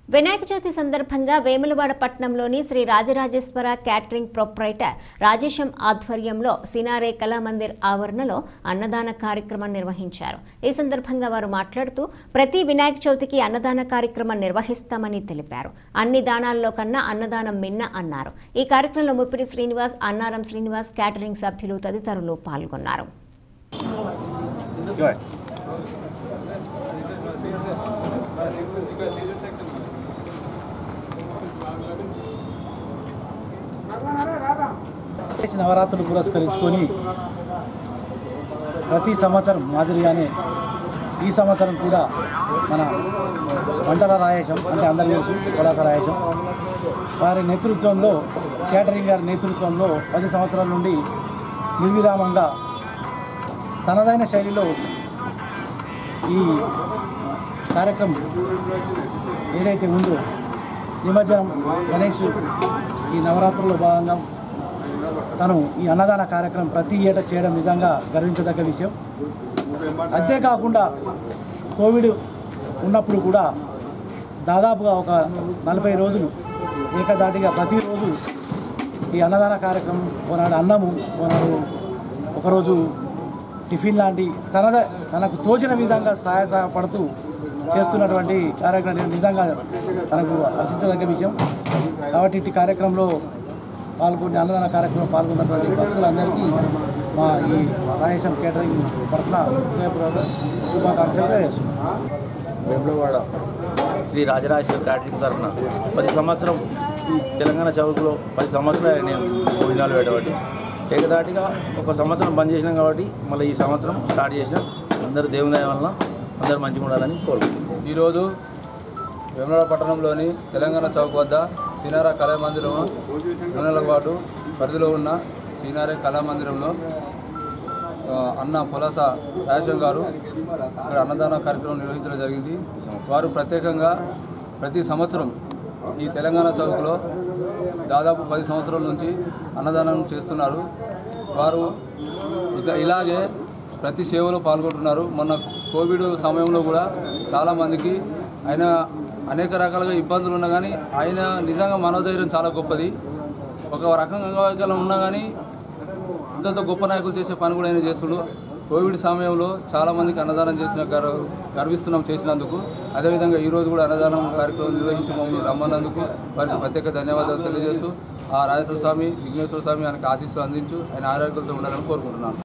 వినాయక చవితి సందర్భంగా వేములవాడ పట్టణంలోని Shri Rajarajeshwara catering proprietor Rajesham ఆధ్వర్యంలో సినారే కళామందిర్ ఆవరణలో అన్నదాన కార్యక్రమం నిర్వహించారు ఈ సందర్భంగా వారు మాట్లాడుతూ ప్రతి వినాయక చవితికి అన్నదాన కార్యక్రమం నిర్వహిస్తామని తెలిపారు అన్ని దానాల్లో కన్నా అన్నదానం మిన్న అన్నారు ఈ కార్యక్రమంలో ముప్పిడి శ్రీనివాస్ అన్నారం శ్రీనివాస్ క్యాటరింగ్ సభ్యులు తదితరులు పాల్గొన్నారు నవరాత్రులు పురస్కరించుకొని ప్రతి సంవత్సరం మాదిరిగానే ఈ సంవత్సరం కూడా మన వంటల రాయేశం అంటే అందరి తెలుసు కొడాస రాయేశం వారి నేతృత్వంలో కేటరింగ్ గారి నేతృత్వంలో పది సంవత్సరాల నుండి నిర్విరామంగా తనదైన శైలిలో ఈ కార్యక్రమం ఏదైతే ఉందో నిమజ్జనం గణేష్ ఈ నవరాత్రుల్లో భాగంగా తను ఈ అన్నదాన కార్యక్రమం ప్రతి ఏటా చేయడం నిజంగా గర్వించదగ్గ విషయం అంతేకాకుండా కోవిడ్ ఉన్నప్పుడు కూడా దాదాపుగా ఒక నలభై రోజులు ఏకదాటిగా ప్రతిరోజు ఈ అన్నదాన కార్యక్రమం ఓనాడు అన్నము ఓనాడు ఒకరోజు టిఫిన్ లాంటి తనద తనకు తోచిన విధంగా సహాయ సహాయపడుతూ చేస్తున్నటువంటి కార్యక్రమం నిజంగా తనకు హర్షించదగ్గ విషయం కాబట్టి ఇట్టి కార్యక్రమంలో పాల్గొని అన్నదాన కార్యక్రమం పాల్గొన్నటువంటి భక్తులందరికీ మా ఈ రాయేశం కేటరింగ్ తరఫున హృదయపూర్వక శుభాకాంక్షలు తెలియజేస్తున్నాం వేములవాడ శ్రీ రాజరాజేశ్వర క్యాటరింగ్ తరఫున పది సంవత్సరం ఈ తెలంగాణ చౌకలో పది సంవత్సరాలు నేను భోజనాలు పెట్టబట్టి ఏకదాటిగా ఒక సంవత్సరం బంద్ చేసినాం కాబట్టి మళ్ళీ ఈ సంవత్సరం స్టార్ట్ చేసినాం అందరూ దేవుని దయ వలన అందరూ మంచిగా ఉండాలని కోరుకుంటున్నాం ఈరోజు వేములవాడ పట్టణంలోని తెలంగాణ చౌక్ వద్ద సీనారా కళామందిరం నెలల పాటు పరిధిలో ఉన్న సీనారే కళామందిరంలో ఆ, అన్న పొలస రాజేశ్వరం గారు ఇక్కడ అన్నదాన కార్యక్రమం నిర్వహించడం జరిగింది వారు ప్రత్యేకంగా ప్రతి సంవత్సరం ఈ తెలంగాణ చౌక్లో దాదాపు పది సంవత్సరాల నుంచి అన్నదానం చేస్తున్నారు వారు ఇక ఇలాగే ప్రతి సేవలో పాల్గొంటున్నారు మొన్న కోవిడ్ సమయంలో కూడా చాలామందికి ఆయన అనేక రకాలుగా ఇబ్బందులు ఉన్నా కానీ ఆయన నిజంగా మనోధైర్యం చాలా గొప్పది ఒక రకంగా అంగవైకల్యం ఉన్నా కానీ ఇంతంత గొప్ప నాయకులు చేసే పని కూడా ఆయన చేస్తుడు కోవిడ్ సమయంలో చాలామందికి అన్నదానం చేసిన గర్వ గర్విస్తున్నాం చేసినందుకు అదేవిధంగా ఈ రోజు కూడా అన్నదానం కార్యక్రమం నిర్వహించి మమ్మల్ని రమ్మన్నందుకు వారికి ప్రత్యేక ధన్యవాదాలు తెలియజేస్తూ ఆ రాజేశ్వర స్వామి విఘ్నేశ్వర స్వామి ఆయనకు ఆశీస్సులు అందించు ఆయన ఆరోగ్యంతో ఉండాలని కోరుకుంటున్నాను